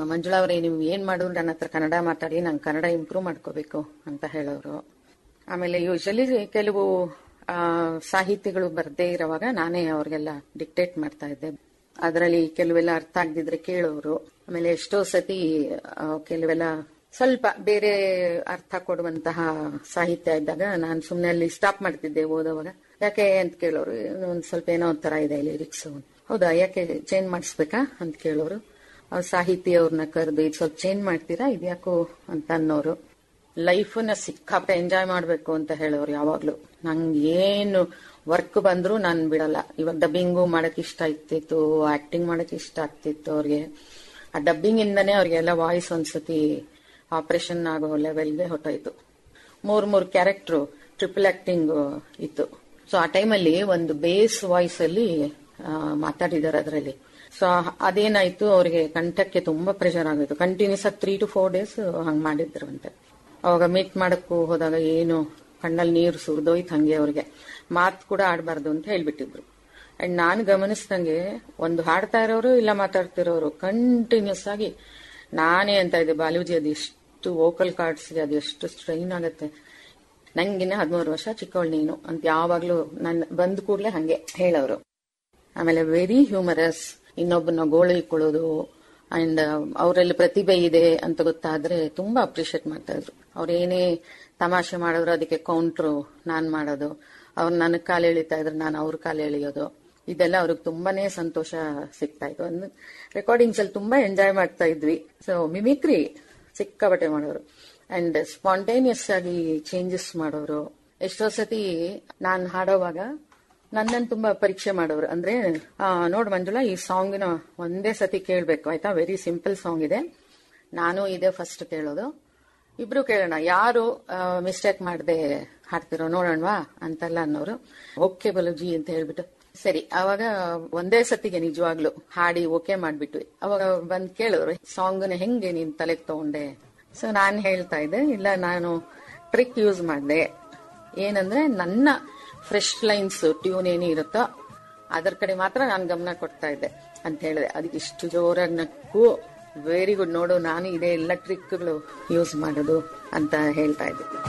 ಮಂಜುಳಾ ಅವರೇ ನೀವು ಏನ್ ಮಾಡಿದ್ರು ನನ್ನ ಹತ್ರ ಕನ್ನಡ ಮಾತಾಡಿ ನಂಗೆ ಕನ್ನಡ ಇಂಪ್ರೂವ್ ಮಾಡ್ಕೋಬೇಕು ಅಂತ ಹೇಳೋರು ಆಮೇಲೆ ಯೂಶಲಿ ಕೆಲವು ಆ, ಸಾಹಿತ್ಯಗಳು ಬರ್ದೇ ಇರೋವಾಗ ನಾನೇ ಅವ್ರಿಗೆಲ್ಲ ಡಿಕ್ಟೇಟ್ ಮಾಡ್ತಾ ಇದ್ದೆ ಅದರಲ್ಲಿ ಕೆಲವೆಲ್ಲ ಅರ್ಥ ಆಗದಿದ್ರೆ ಕೇಳೋರು ಆಮೇಲೆ ಎಷ್ಟೋ ಸತಿ ಆ, ಕೆಲವೆಲ್ಲ ಸ್ವಲ್ಪ ಬೇರೆ ಅರ್ಥ ಕೊಡುವಂತಹ ಸಾಹಿತ್ಯ ಇದ್ದಾಗ ನಾನು ಸುಮ್ಮನೆ ಅಲ್ಲಿ ಸ್ಟಾಪ್ ಮಾಡ್ತಿದ್ದೆ ಓದೋವಾಗ ಯಾಕೆ ಅಂತ ಕೇಳೋರು ಒಂದ್ ಸ್ವಲ್ಪ ಏನೋ ಒಂಥರ ಇದೆ ಲಿರಿಕ್ಸ್ ಹೌದಾ ಯಾಕೆ ಚೇಂಜ್ ಮಾಡಿಸ್ಬೇಕಾ ಅಂತ ಕೇಳೋರು ಅವ್ರ ಸಾಹಿತಿ ಅವ್ರನ್ನ ಕರೆದು ಇದು ಸ್ವಲ್ಪ ಚೇಂಜ್ ಮಾಡ್ತೀರಾ ಇದ್ಯಾಕೋ ಅಂತ ಅನ್ನೋರು ಲೈಫನ್ನ ಸಿಕ್ಕಾಪಟ್ಟೆ ಎಂಜಾಯ್ ಮಾಡ್ಬೇಕು ಅಂತ ಹೇಳೋರು ಯಾವಾಗ್ಲೂ ನಂಗೆ ಏನು ವರ್ಕ್ ಬಂದ್ರು ನಾನು ಬಿಡಲ್ಲ ಇವಾಗ ಡಬ್ಬಿಂಗು ಮಾಡಕ್ ಇಷ್ಟ ಆಗ್ತಿತ್ತು ಆಕ್ಟಿಂಗ್ ಮಾಡಕ್ ಇಷ್ಟ ಆಗ್ತಿತ್ತು ಅವ್ರಿಗೆ ಆ ಡಬ್ಬಿಂಗ್ ಇಂದನೇ ಅವ್ರಿಗೆಲ್ಲ ವಾಯ್ಸ್ ಒಂದ್ಸತಿ ಆಪರೇಷನ್ ಆಗೋ ಲೆವೆಲ್ಗೆ ಹೊಟ್ಟೋಯ್ತು ಮೂರ್ ಮೂರ್ ಕ್ಯಾರೆಕ್ಟರ್ ಟ್ರಿಪಲ್ ಆಕ್ಟಿಂಗ್ ಇತ್ತು ಸೊ ಆ ಟೈಮಲ್ಲಿ ಒಂದು ಬೇಸ್ ವಾಯ್ಸ್ ಅಲ್ಲಿ ಆ, ಮಾತಾಡಿದ್ದಾರೆ ಅದರಲ್ಲಿ ಸೊ ಅದೇನಾಯ್ತು ಅವ್ರಿಗೆ ಕಂಠಕ್ಕೆ ತುಂಬಾ ಪ್ರೆಷರ್ ಆಗೋಯ್ತು ಕಂಟಿನ್ಯೂಸ್ ಆಗಿ ತ್ರೀ ಟು ಫೋರ್ ಡೇಸ್ ಹಂಗ್ ಮಾಡಿದ್ರಂತೆ ಅವಾಗ ಮೀಟ್ ಮಾಡಕ್ಕೂ ಹೋದಾಗ ಏನು ಕಣ್ಣಲ್ಲಿ ನೀರು ಸುರಿದೋಯ್ತು ಹಂಗೆ ಅವ್ರಿಗೆ ಮಾತು ಕೂಡ ಆಡಬಾರ್ದು ಅಂತ ಹೇಳ್ಬಿಟ್ಟಿದ್ರು ಅಂಡ್ ನಾನು ಗಮನಿಸ್ದಂಗೆ ಒಂದು ಹಾಡ್ತಾ ಇರೋರು ಇಲ್ಲ ಮಾತಾಡ್ತಿರೋರು ಕಂಟಿನ್ಯೂಸ್ ಆಗಿ ನಾನೇ ಅಂತ ಇದ್ದೆ ಬಾಲೂಜಿ ಅದು ಎಷ್ಟು ವೋಕಲ್ ಕಾರ್ಡ್ಸ್ಗೆ ಅದು ಎಷ್ಟು ಸ್ಟ್ರೈನ್ ಆಗತ್ತೆ ನಂಗಿನ್ನ ಹದಿಮೂರು ವರ್ಷ ಚಿಕ್ಕವಳು ನೀನು ಅಂತ ಯಾವಾಗ್ಲೂ ನನ್ ಬಂದ ಕೂಡ್ಲೆ ಹಂಗೆ ಹೇಳೋರು ಆಮೇಲೆ ವೆರಿ ಹ್ಯೂಮರಸ್ ಇನ್ನೊಬ್ಬನ ಗೋಳಿಕೊಳ್ಳೋದು ಅಂಡ್ ಅವರಲ್ಲಿ ಪ್ರತಿಭೆ ಇದೆ ಅಂತ ಗೊತ್ತಾದ್ರೆ ತುಂಬಾ ಅಪ್ರಿಶಿಯೇಟ್ ಮಾಡ್ತಾ ಇದ್ರು ಅವ್ರು ಏನೇ ತಮಾಷೆ ಮಾಡಿದ್ರು ಅದಕ್ಕೆ ಕೌಂಟ್ರು ನಾನ್ ಮಾಡೋದು ಅವ್ರು ನನಗ್ ಕಾಲು ಎಳಿತಾ ಇದ್ರು ನಾನು ಅವ್ರ ಕಾಲು ಎಳಿಯೋದು ಇದೆಲ್ಲ ಅವ್ರಿಗೆ ತುಂಬಾನೇ ಸಂತೋಷ ಸಿಗ್ತಾ ಇತ್ತು ಒಂದು ರೆಕಾರ್ಡಿಂಗ್ಸ್ ಅಲ್ಲಿ ತುಂಬಾ ಎಂಜಾಯ್ ಮಾಡ್ತಾ ಇದ್ವಿ ಸೊ ಮಿಮಿಕ್ರಿ ಸಿಕ್ಕಾಬಟ್ಟೆ ಮಾಡೋರು ಅಂಡ್ ಸ್ಪಾಂಟೇನಿಯಸ್ ಆಗಿ ಚೇಂಜಸ್ ಮಾಡೋರು ಎಷ್ಟೋ ಸತಿ ನಾನ್ ಹಾಡೋವಾಗ ನನ್ನನ್ನು ತುಂಬಾ ಪರೀಕ್ಷೆ ಮಾಡೋರು ಅಂದ್ರೆ ಆ, ನೋಡ್ ಮಂಜುಳಾ ಈ ಸಾಂಗ್ನ ಒಂದೇ ಸತಿ ಕೇಳ್ಬೇಕು ಆಯ್ತಾ ವೆರಿ ಸಿಂಪಲ್ ಸಾಂಗ್ ಇದೆ ನಾನು ಇದೇ ಫಸ್ಟ್ ಕೇಳೋದು ಇಬ್ರು ಕೇಳೋಣ ಯಾರು ಮಿಸ್ಟೇಕ್ ಮಾಡದೆ ಹಾಡ್ತಿರೋ ನೋಡೋಣವಾ ಅಂತೆಲ್ಲ ಅನ್ನೋರು ಓಕೆ ಬಲುಜಿ ಅಂತ ಹೇಳ್ಬಿಟ್ಟು ಸರಿ ಅವಾಗ ಒಂದೇ ಸತಿಗೆ ನಿಜವಾಗ್ಲು ಹಾಡಿ ಓಕೆ ಮಾಡ್ಬಿಟ್ವಿ ಅವಾಗ ಬಂದ್ ಕೇಳೋರು ಸಾಂಗ್ನ ಹೆಂಗೆ ನೀನ್ ತಲೆಗೆ ತಗೊಂಡೆ ಸೊ ನಾನ್ ಹೇಳ್ತಾ ಇದ್ದೆ ಇಲ್ಲ ನಾನು ಟ್ರಿಕ್ ಯೂಸ್ ಮಾಡಿದೆ ಏನಂದ್ರೆ ನನ್ನ ಫ್ರೆಶ್ ಲೈನ್ಸ್ ಟ್ಯೂನ್ ಏನೇ ಇರುತ್ತೋ ಅದರ ಕಡೆ ಮಾತ್ರ ನಾನು ಗಮನ ಕೊಡ್ತಾ ಇದ್ದೆ ಅಂತ ಹೇಳಿದೆ ಅದಕ್ಕೆ ಇಷ್ಟು ಜೋರಾಗಿ ನಕ್ಕು ವೆರಿ ಗುಡ್ ನೋಡು ನಾನು ಇದೇ ಎಲ್ಲ ಟ್ರಿಕ್ಗಳು ಯೂಸ್ ಮಾಡೋದು ಅಂತ ಹೇಳ್ತಾ ಇದ್ದೆ